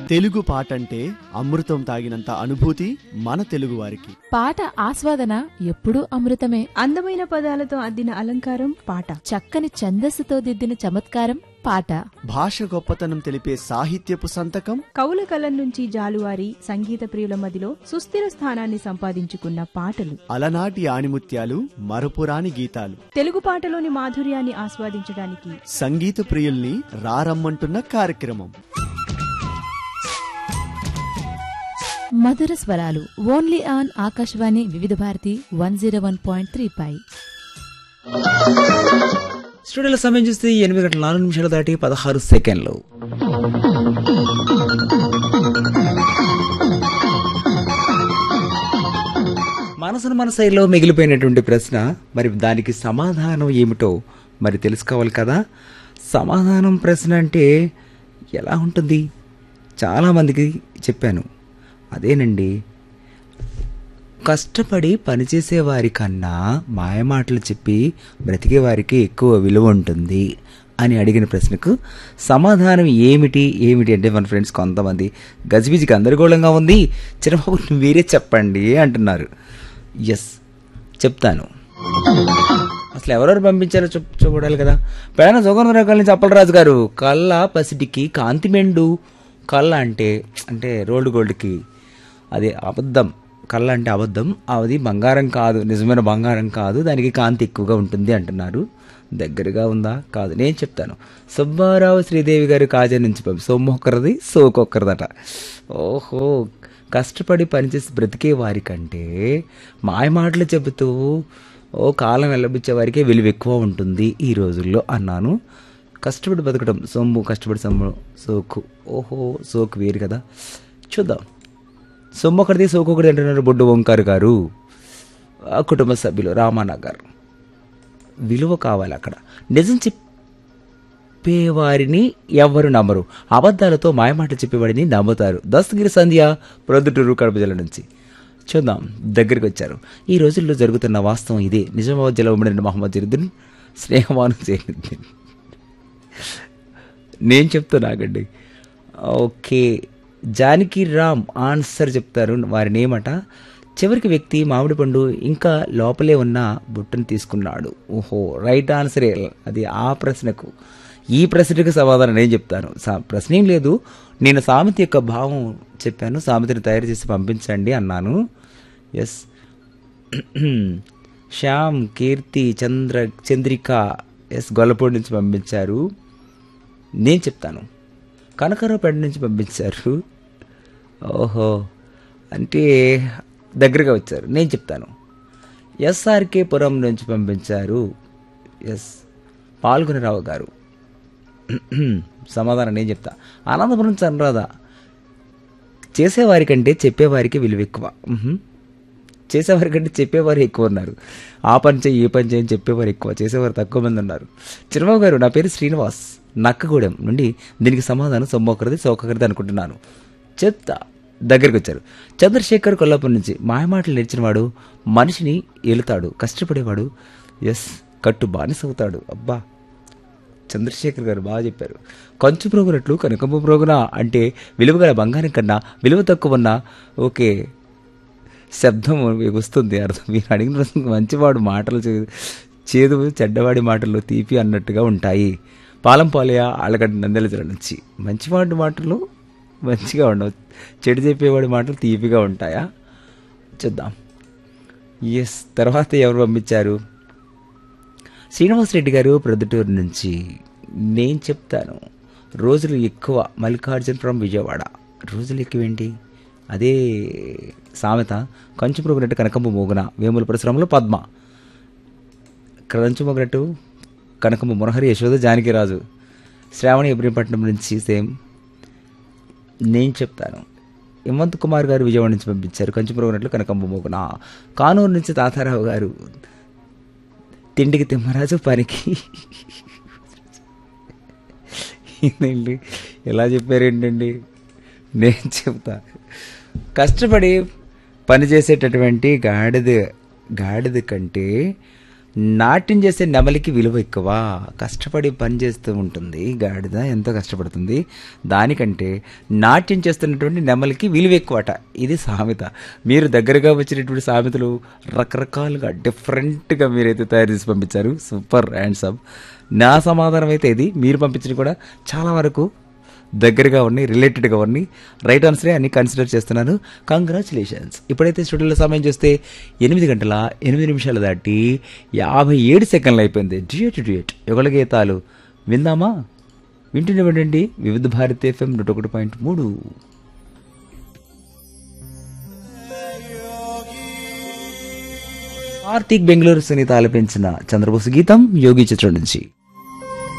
తెలుగు పాట అంటే అమృతం తాగినంత అనుభూతి మన తెలుగు వారికి పాట ఆస్వాదన ఎప్పుడూ అమృతమే అందమైన పదాలతో అద్దిన అలంకారం పాట చక్కని ఛందస్సుతో దిద్దిన చమత్కారం పాట భాష గొప్పతనం తెలిపే సాహిత్యపు సంతకం కవుల కలం నుంచి జాలువారి సంగీత ప్రియుల మదిలో సుస్థిర స్థానాన్ని సంపాదించుకున్న పాటలు అలనాటి ఆణిముత్యాలు మరపురాని గీతాలు తెలుగు పాటలోని మాధుర్యాన్ని ఆస్వాదించడానికి సంగీత ప్రియుల్ని రారమ్మంటున్న కార్యక్రమం మధుర స్వరాలు only on Akashvani Vividh Bharati one zero one point three పై స్టూడియోలో సమయం చూస్తే ఎనిమిది గంటల నాలుగు నిమిషాలు దాటి పదహారు సెకండ్లు మనసును మన శైలిలో మిగిలిపోయినటువంటి ప్రశ్న మరి దానికి సమాధానం ఏమిటో మరి తెలుసుకోవాలి కదా సమాధానం ప్రశ్న అంటే ఎలా ఉంటుంది చాలామందికి చెప్పాను అదేనండి కష్టపడి పనిచేసే వారి కన్నా మాయమాటలు చెప్పి బ్రతికే వారికి ఎక్కువ విలువ ఉంటుంది అని అడిగిన ప్రశ్నకు సమాధానం ఏమిటి ఏమిటి అంటే మన ఫ్రెండ్స్ కొంతమంది గజిబిజికి గందరగోళంగా ఉంది చిరబాబు మీరే చెప్పండి అంటున్నారు ఎస్ చెప్తాను అసలు ఎవరెవరు పంపించారో చెప్ చూడాలి కదా పేన జోగన్ రకాల నుంచి అప్పలరాజు గారు కళ్ళ పసిటికి కాంతి మెండు కళ్ళ అంటే అంటే రోల్డ్ గోల్డ్కి అది అబద్ధం కళ్ళ అంటే అబద్ధం అది బంగారం కాదు నిజమైన బంగారం కాదు దానికి కాంతి ఎక్కువగా ఉంటుంది అంటున్నారు దగ్గరగా ఉందా కాదు నేను చెప్తాను సుబ్బారావు శ్రీదేవి గారు కాజా నుంచి పంపి సొమ్మొక్కరిది సోకొక్కరిదట ఓహో కష్టపడి పనిచేసి బ్రతికే వారికంటే మాయమాటలు చెబుతూ ఓ కాలం వెళ్ళబుచ్చే వారికే విలువ ఎక్కువ ఉంటుంది ఈ రోజుల్లో అన్నాను కష్టపడి బతకడం సొమ్ము కష్టపడి సొమ్ము సోకు ఓహో సోకు వేరు కదా చూద్దాం సొమ్ము ఒకటిది సోకు ఒకటి అంటున్నారు బొడ్డు ఓంకార్ గారు ఆ కుటుంబ సభ్యులు రామానగర్ విలువ కావాలి అక్కడ నిజం చెప్పేవారిని ఎవ్వరు నమ్మరు అబద్ధాలతో మాయమాట చెప్పేవాడిని నమ్ముతారు దస్తగిరి సంధ్య ప్రొద్దుటూరు కడప జిల్లా నుంచి చూద్దాం దగ్గరికి వచ్చారు ఈ రోజుల్లో జరుగుతున్న వాస్తవం ఇదే నిజామాబాద్ జిల్లా ఉమ్మడి మహమ్మద్ జరుద్దీన్ స్నేహమానం చేయనిద్ది నేను చెప్తున్నాగండి ఓకే జానకి రామ్ ఆన్సర్ చెప్తారు వారి నేమట చివరికి వ్యక్తి మామిడి పండు ఇంకా లోపలే ఉన్న బుట్టను తీసుకున్నాడు ఓహో రైట్ ఆన్సరే అది ఆ ప్రశ్నకు ఈ ప్రశ్నకు సమాధానం నేను చెప్తాను సా- ప్రశ్న ఏం లేదు నేను సామెత యొక్క భావం చెప్పాను సామెతని తయారు చేసి పంపించండి అన్నాను ఎస్ శ్యామ్ కీర్తి చంద్ర చంద్రిక ఎస్ గొల్లపూడి నుంచి పంపించారు నేను చెప్తాను కనకరావుపేట నుంచి పంపించారు ఓహో అంటే దగ్గరగా వచ్చారు నేను చెప్తాను ఎస్ఆర్కే పురం నుంచి పంపించారు ఎస్ పాల్గొనరావు గారు సమాధానం నేను చెప్తా ఆనందపురం చంద్రరాధ చేసేవారి కంటే చెప్పేవారికి విలువ ఎక్కువ మ్హూ. చేసేవారి కంటే చెప్పేవారు ఎక్కువ ఉన్నారు ఆ పని చేయి ఈ పని చేయని చెప్పేవారు ఎక్కువ చేసేవారు తక్కువ మంది ఉన్నారు చిరబాబు గారు నా పేరు శ్రీనివాస్ నక్కగూడెం నుండి దీనికి సమాధానం సొమ్మొకరిది సోకరిది అనుకుంటున్నాను చెత్త దగ్గరికి వచ్చారు చంద్రశేఖర్ కొల్లాపూర్ నుంచి మాయమాటలు నేర్చినవాడు మనిషిని ఏలుతాడు కష్టపడేవాడు ఎస్ కట్టు బానిసవుతాడు అబ్బా చంద్రశేఖర్ గారు బాగా చెప్పారు కంచు ప్రోగునట్లు కనకంబ ప్రోగున అంటే విలువగల బంగారం కన్నా విలువ తక్కువ ఉన్న ఓకే శబ్దం వస్తుంది అర్థం మీరు అడిగిన ప్రశ్న మంచివాడు మాటలు చే- చేదు చెడ్డవాడి మాటలు తీపి అన్నట్టుగా ఉంటాయి పాలం పాలయ ఆళ్ళగడ్డ నందెల జిల్లా నుంచి మంచివాడి మాటలు మంచిగా ఉండవు చెడు చెప్పేవాడి మాటలు తీపిగా ఉంటాయా చూద్దాం ఎస్ తర్వాత ఎవరు పంపించారు శ్రీనివాసరెడ్డి గారు ప్రొద్దుటూరు నుంచి నేను చెప్తాను రోజులు ఎక్కువ మల్లికార్జునపురం విజయవాడ రోజులు ఎక్కువేంటి అదే సామెత కంచు ప్రోగినట్టు కనకంబ మోగున వేముల పరిశ్రమలో పద్మ కంచు మోగినట్టు కనకంబ మురహరి యశోద జానకిరాజు శ్రావణి ఇబ్రహీంపట్నం నుంచి సేమ్ నేను చెప్తాను హిమంత్ కుమార్ గారు విజయవాడ నుంచి పంపించారు కంచు ప్రోగినట్లు కనకంబ మోగున కానూరు నుంచి తాతారావు గారు తిండికి తిమ్మరాజు పనికి ఏంటండి ఎలా చెప్పారేంటండి నేను చెప్తా కష్టపడి పనిచేసేటటువంటి గాడిద గాడిద కంటే నాట్యం చేసే నెమలికి విలువ ఎక్కువ కష్టపడి పని చేస్తూ ఉంటుంది గాడిద ఎంతో కష్టపడుతుంది దానికంటే నాట్యం చేస్తున్నటువంటి నెమలికి విలువ ఎక్కువట ఇది సామెత మీరు దగ్గరగా వచ్చినటువంటి సామెతలు రకరకాలుగా డిఫరెంట్గా మీరైతే తయారు చేసి పంపించారు సూపర్ హ్యాండ్స్ అప్ నా సమాధానం అయితే ఇది మీరు పంపించినవి కూడా చాలా వరకు దగ్గరగా ఉన్నాయి రిలేటెడ్గా ఉన్నాయి రైట్ ఆన్సరే అన్ని కన్సిడర్ చేస్తున్నాను కంగ్రాచులేషన్స్ ఇప్పుడైతే స్టూడియోలో సమయం చూస్తే ఎనిమిది గంటల ఎనిమిది నిమిషాలు దాటి యాభై ఏడు సెకండ్లు అయిపోయింది డ్యూయట్ డ్యూయట్ యుగల గీతాలు విందామా వింటున్నవండి వివిధ భారతి ఎఫ్ఎం నూట ఒకటి పాయింట్ మూడు కార్తీక్ బెంగళూరు సునీత ఆలపించిన చంద్రబోసు గీతం యోగి చిత్రం నుంచి